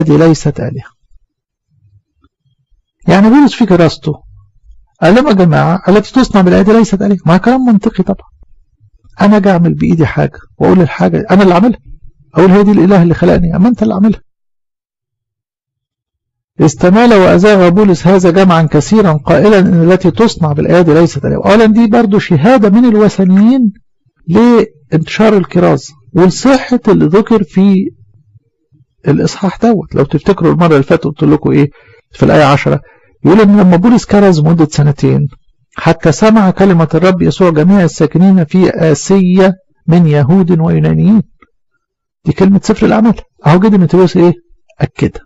دي ليست آلهة يعني بولس في كراسته قال لهم يا جماعة التي تصنع بالأيدي ليست آلهة ما كلام منطقي طبعا أنا أجي أعمل بإيدي حاجة وأقول الحاجة أنا اللي أعملها أقول هي دي الإله اللي خلقني أما أنت اللي أعملها استمال وأزاغ بولس هذا جمعا كثيرا قائلا إن التي تصنع بالأيادي ليست آلهة أولا دي برضو شهادة من الوثنيين لانتشار الكرازة والصحة اللي ذكر في الإصحاح دوت لو تفتكروا المرة اللي فاتت قلت لكم إيه في الآية 10 يقول إن لما بولس كرز مدة سنتين حتى سمع كلمة الرب يسوع جميع الساكنين في آسيا من يهود ويونانيين دي كلمة سفر الأعمال أهو جدي متوس إيه أكدها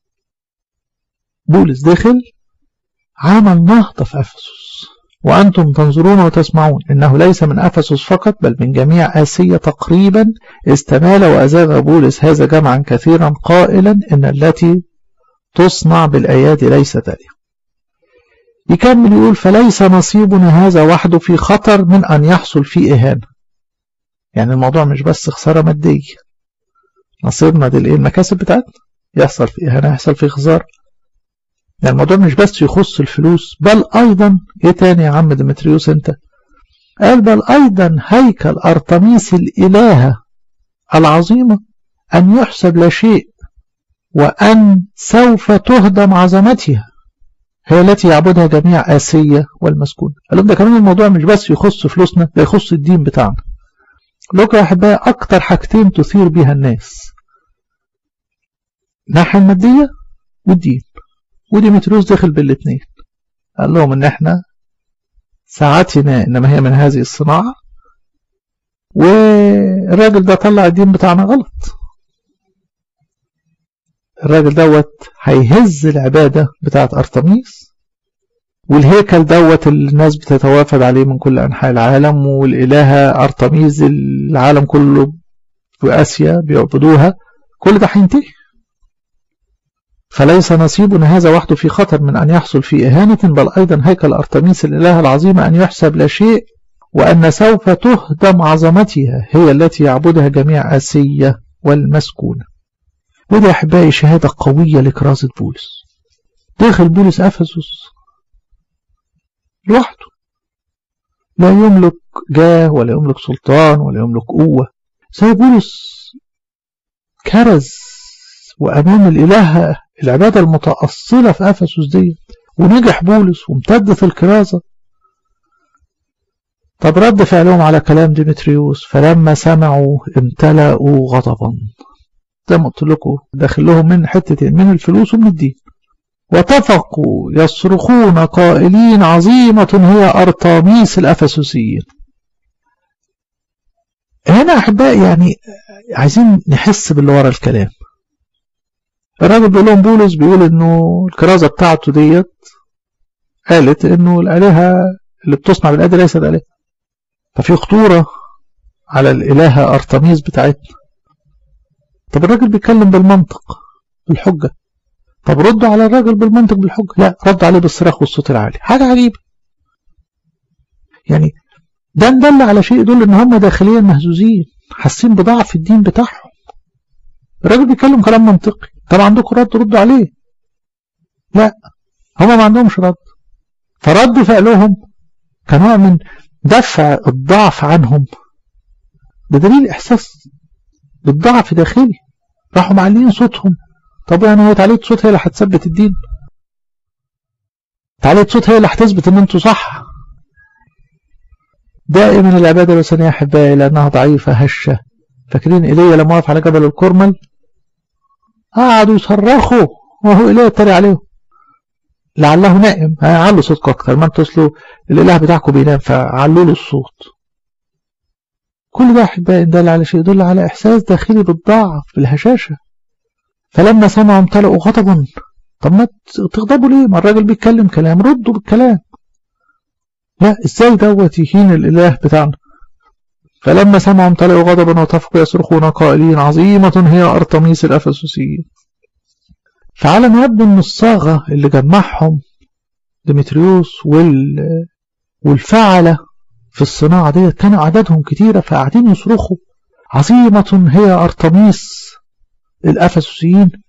بولس دخل عمل نهضة في أفسس وأنتم تنظرون وتسمعون إنه ليس من أفسس فقط بل من جميع آسيا تقريبا استمال وأزاغ بولس هذا جمعا كثيرا قائلا إن التي تصنع بالأيادي ليست آلهة يكمل يقول فليس نصيبنا هذا وحده في خطر من أن يحصل فيه إهانة يعني الموضوع مش بس خسارة مادية نصيبنا دي المكاسب بتاعتنا يحصل فيه إهانة يحصل فيه خسارة يعني الموضوع مش بس يخص الفلوس بل أيضا إيه تاني يا عم ديمتريوس أنت قال بل أيضا هيكل أرتميس الإلهة العظيمة أن يحسب لا شيء وأن سوف تهدم عظمتها هي التي يعبدها جميع آسيا والمسكون قال لهم ده كمان الموضوع مش بس يخص فلوسنا ده يخص الدين بتاعنا لكم يا أحبائي أكتر حاجتين تثير بها الناس الناحية المادية والدين وديمتريوس دخل بالاثنين قال لهم ان احنا ساعتنا انما هي من هذه الصناعة والراجل ده طلع الدين بتاعنا غلط الراجل دوت هيهز العبادة بتاعت أرتميس والهيكل دوت الناس بتتوافد عليه من كل أنحاء العالم والإلهة أرتميس العالم كله في آسيا بيعبدوها كل ده هينتهي فليس نصيبنا هذا وحده في خطر من أن يحصل في إهانة بل أيضا هيكل أرتميس الإله العظيمة أن يحسب لا شيء وأن سوف تهدم عظمتها هي التي يعبدها جميع آسيا والمسكونة وده أحبائي شهادة قوية لكرازة بولس داخل بولس أفسس لوحده لا يملك جاه ولا يملك سلطان ولا يملك قوة زي بولس كرز وأمام الإله العبادة المتأصلة في أفسس دي ونجح بولس وامتدت الكرازة طب رد فعلهم على كلام ديمتريوس فلما سمعوا امتلأوا غضبا زي ما قلت لكم داخل لهم من حتتين من الفلوس ومن الدين واتفقوا يصرخون قائلين عظيمة هي أرطاميس الأفسسيين هنا أحباء يعني عايزين نحس باللي ورا الكلام الراجل بيقول لهم بولس بيقول انه الكرازة بتاعته ديت قالت انه الالهة اللي بتصنع بالأيدي ليست آلهة ففي خطورة على الإلهة أرتميس بتاعتنا طب الراجل بيتكلم بالمنطق بالحجة طب ردوا على الراجل بالمنطق بالحجة لا رد عليه بالصراخ والصوت العالي حاجة عجيبة يعني ده ندل على شيء يدل ان هم داخليا مهزوزين حاسين بضعف الدين بتاعهم الراجل بيتكلم كلام منطقي طب عندكم رد ردوا عليه لا هما ما عندهمش رد فرد فعلهم كنوع من دفع الضعف عنهم ده دليل احساس بالضعف داخلي راحوا معلين صوتهم طب يعني هو تعليق صوت هي اللي هتثبت الدين تعليق صوت هي اللي هتثبت ان انتوا صح دائما العباده الوثنيه يا احبائي لانها ضعيفه هشه فاكرين ايليا لما وقف على جبل الكرمل قعدوا يصرخوا وهو إله يتريق عليهم لعله نائم علوا صوتكم أكتر ما انتصلوا الإله بتاعكم بينام فعلوا له الصوت كل ده أحبائي دل على شيء يدل على إحساس داخلي بالضعف بالهشاشة فلما سمعوا امتلأوا غضبا طب ما تغضبوا ليه ما الراجل بيتكلم كلام ردوا بالكلام لا ازاي دوت يهين الإله بتاعنا فلما سمعوا امتلئوا غضبا واتفقوا يصرخون قائلين عظيمة هي أرطميس الأفسسيين فعلى ما يبدو أن الصاغة اللي جمعهم ديمتريوس وال... والفعلة في الصناعة دي كانوا عددهم كتيرة فقاعدين يصرخوا عظيمة هي أرطميس الأفسسيين